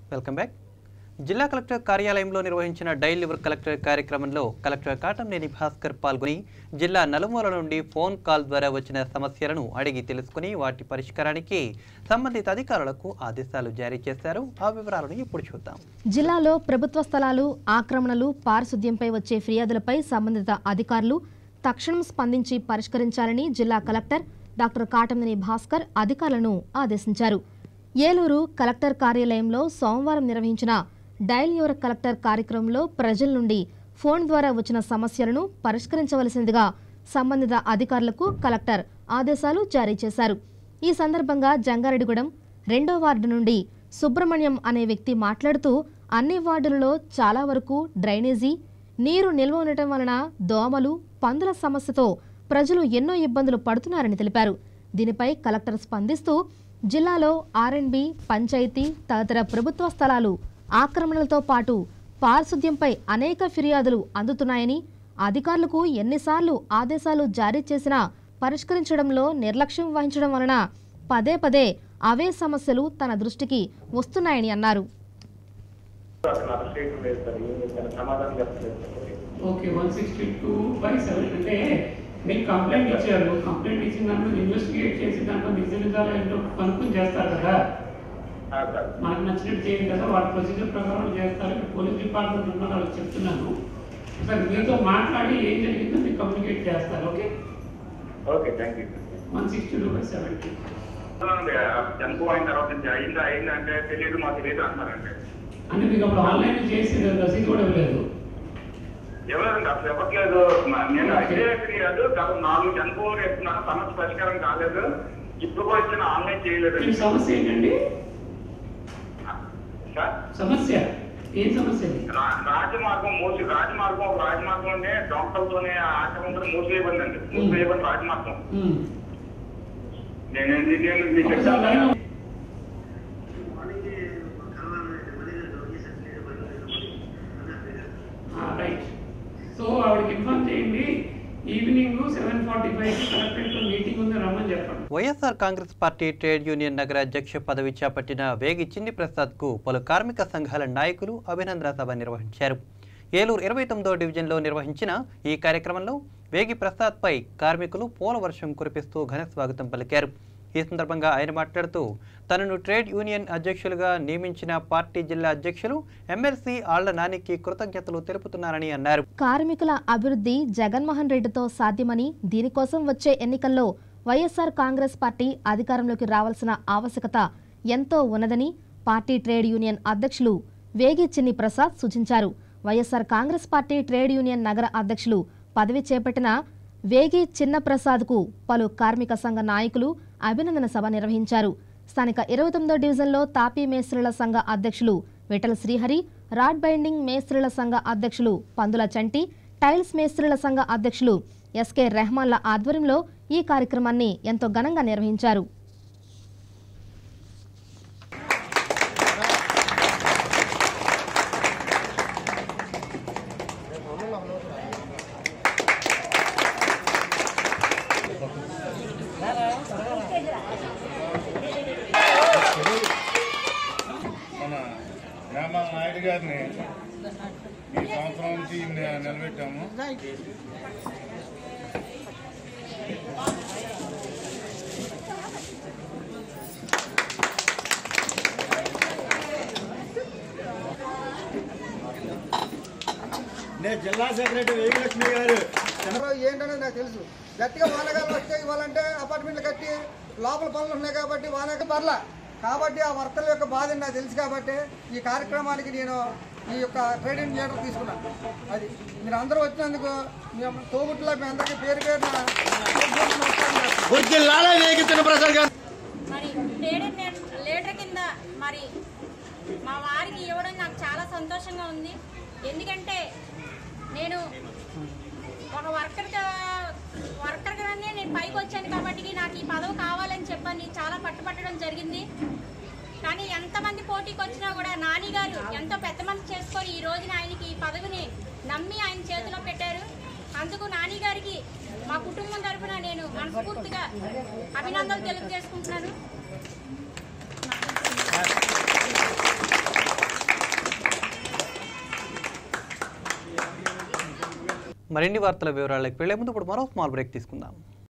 Welcome back జిల్లా collector కార్యాలయంలో నిర్వహించిన డైల్ లివర్ కలెక్టర్ కార్యక్రమంలో కలెక్టర్ కాటంనేని భాస్కర్ పాల్గొని జిల్లా నలుమూల నుండి ఫోన్ కాల్ ద్వారా వచ్చిన సమస్యలను అడిగి తెలుసుకుని వాటి పరిష్కారానికి సంబంధిత అధికారులకు ఆదేశాలు జారీ చేశారు ఆ వివరాలను ఇప్పుడు చూద్దాం జిల్లాలో ప్రభుత్వ స్థలాలు ఆక్రమణలు పారిశుద్ధ్యంపై వచ్చే ఫిర్యాదులపై సంబంధిత అధికారులు తక్షణం స్పందించి పరిష్కరించాలని జిల్లా కలెక్టర్ డాక్టర్ కాటమనేని భాస్కర్ అధికారులను ఆదేశించారు ఏలూరు కలెక్టర్ కార్యాలయంలో సోమవారం నిర్వహించిన డయల్ యువర్ కలెక్టర్ కార్యక్రమంలో ప్రజల నుండి ఫోన్ ద్వారా వచ్చిన సమస్యలను పరిష్కరించవలసిందిగా సంబంధిత అధికారులకు కలెక్టర్ ఆదేశాలు జారీ చేశారు ఈ సందర్భంగా జంగారెడ్డిగూడెం రెండో వార్డు నుండి సుబ్రహ్మణ్యం అనే వ్యక్తి మాట్లాడుతూ అన్ని వార్డులలో చాలా వరకు డ్రైనేజీ నీరు నిల్వ ఉండటం వలన దోమలు పందుల సమస్యతో ప్రజలు ఎన్నో ఇబ్బందులు పడుతున్నారని తెలిపారు దీనిపై కలెక్టర్ స్పందిస్తూ జిల్లాలో ఆర్ఎండ్బి పంచాయతీ తదితర ప్రభుత్వ స్థలాలు ఆక్రమణలతో పాటు పారిశుద్ధ్యంపై అనేక ఫిర్యాదులు అందుతున్నాయని అధికారులకు ఎన్నిసార్లు ఆదేశాలు జారీ చేసినా పరిష్కరించడంలో నిర్లక్ష్యం వహించడం వలన పదే పదే అవే సమస్యలు తన దృష్టికి వస్తున్నాయని అన్నారు అసలు అరెస్ట్ చేయడం లేదు సార్ ఏం చేశారు సమాధానం చెప్పలేదు sir okay one sixty two by seven అంటే మీకు కంప్లైంట్ ఇచ్చారు కంప్లైంట్ ఇచ్చిన దాంట్లో ఇన్వెస్టిగేట్ చేసి దాంట్లో నిజ నిజాలు ఏంటో కనుక్కొని చేస్తారు కదా ఆ, సార్ మనకు నచ్చినట్టు చేయండి కదా వాళ్ళ ప్రొసీజర్ ప్రకారం చేస్తారు ఇక్కడ పోలీస్ డిపార్ట్మెంట్ ఉన్న వాళ్ళకి చెప్తున్నాను సార్ మీతో మాట్లాడి ఏం జరిగిందో మీకు కమ్యూనికేట్ చేస్తారు okay okay thank you one sixty two by seventy చనిపో అయిన తర్వాత నుంచి అయిందా అయిందంటే తెలియదు మాకు తెలియదు అంటున్నారండి అంటే మీకు అప్పుడు ఆన్లైన్ చేసి రసీదు కూడా ఇవ్వలేదు ఎవరండి అసలు ఇవ్వట్లేదు మ- నేను అయితే కాదు గత నాలుగు చనిపోలు చెప్తున్నాను సమస్య పరిష్కారం కాలేదు ఇప్పుడు కూడా ఇచ్చిన ఆన్లైన్ చేయలేదు మీ సమస్య ఏంటండి సార్ సమస్య ఏం సమస్య ఇది రా- రాజమార్గం మూసి రాజమార్గం ఒక రాజమార్గంలోనే డొంకలతోనే ఆక్రమంతో మూసివేయబడిందండి మూసివేయబడిన రాజమార్గం ఉమ్. నేను నేను మీకు ఒకసారి లైన్ చెప్తాను. రైట్ సో ఆవిడకి ఇన్ఫార్మ్ చేయండి ఈవినింగ్ సెవెన్ ఫార్టీ ఫైవ్ కలెక్టరేట్లో మీటింగ్ ఉంది రమ్మని చెప్పండి YSR Congress party trade union నగర అధ్యక్ష పదవి చేపట్టిన వేగి చిన్ని ప్రసాద్కు పలు కార్మిక సంఘాల నాయకులు అభినందన సభ నిర్వహించారు ఏలూరు ఇరవై తొమ్మిదో డివిజన్లో నిర్వహించిన ఈ కార్యక్రమంలో వేగి ప్రసాద్పై కార్మికులు పూల వర్షం కురిపిస్తూ ఘన స్వాగతం పలికారు ఈ సందర్భంగా ఆయన మాట్లాడుతూ తనను ట్రేడ్ యూనియన్ అధ్యక్షులుగా నియమించిన పార్టీ జిల్లా అధ్యక్షులు ఎమ్మెల్సీ ఆళ్ల నానికి కృతజ్ఞతలు తెలుపుతున్నారని అన్నారు కార్మికుల అభివృద్ధి జగన్మోహన్ రెడ్డితో సాధ్యమని దీనికోసం వచ్చే ఎన్నికల్లో వైఎస్ఆర్ కాంగ్రెస్ పార్టీ అధికారంలోకి రావాల్సిన ఆవశ్యకత ఎంతో ఉన్నదని పార్టీ ట్రేడ్ యూనియన్ అధ్యక్షులు వేగి చిన్ని ప్రసాద్ సూచించారు YSR Congress party trade union నగర అధ్యక్షులు పదవి చేపట్టిన వేగి చిన్న ప్రసాద్కు పలు కార్మిక సంఘ నాయకులు అభినందన సభ నిర్వహించారు స్థానిక ఇరవై తొమ్మిదో డివిజన్లో తాపీ మేస్త్రుల సంఘ అధ్యక్షులు విఠల శ్రీహరి రాడ్ బైండింగ్ మేస్త్రుల సంఘ అధ్యక్షులు పందుల చంటి టైల్స్ మేస్త్రుల సంఘ అధ్యక్షులు ఎస్కే రెహమాన్ల ఆధ్వర్యంలో ఈ కార్యక్రమాన్ని ఎంతో ఘనంగా నిర్వహించారు మన గ్రామ నాయుడు గారిని ఈ సంవత్సరం నుంచి ని- నిలబెట్టాము నేను జిల్లా సెక్రటరీ వేగిలక్ష్మి గారు చంద్రబాబు ఏంటనేది నాకు తెలుసు గట్టిగా వానకాలం వస్తే ఇవ్వాలంటే అపార్ట్మెంట్లు కట్టి లోపల పనులు ఉన్నాయి కాబట్టి వానక పర్ల కాబట్టి ఆ వర్కర్ల యొక్క బాధ నాకు తెలుసు కాబట్టి ఈ కార్యక్రమానికి నేను ఈ యొక్క ట్రేడింగ్ లీడర్ తీసుకున్నాను అది మీరు అందరూ వచ్చినందుకు మేము తోబుట్టులో మీ అందరికీ పేరు పేరున నమస్కారం చేస్తున్నాను. గుర్తిల్లాల వేగితున్న ప్రసాద్ గారు మరి లీడర్ నే- లీడర్ కింద మరి మా వారికి ఇవ్వడం నాకు చాలా సంతోషంగా ఉంది ఎందుకంటే నేను ఒక వర్కర్ వర్కర్గానే నేను పైకి వచ్చాను కాబట్టి నాకు ఈ పదవి కావాలని చెప్పని చాలా పట్టుపట్టడం జరిగింది కానీ ఎంతమంది పోటీకి వచ్చినా కూడా నాని గారు ఎంతో పెద్ద మనసు చేసుకొని ఈ రోజున ఆయనకి ఈ పదవిని నమ్మి ఆయన చేతిలో పెట్టారు అందుకు నాని గారికి మా కుటుంబం తరఫున నేను మనస్ఫూర్తిగా అభినందనలు. అభినందనలు తెలియజేసుకుంటున్నాను జిల్లా సెక్రటరీ వేగిలక్ష్మి గారు తెలుపుతున్నాను. మరిన్ని వార్తల వివరాలకు వెళ్లే ముందు ఇప్పుడు మరో స్మాల్ బ్రేక్ తీసుకుందాం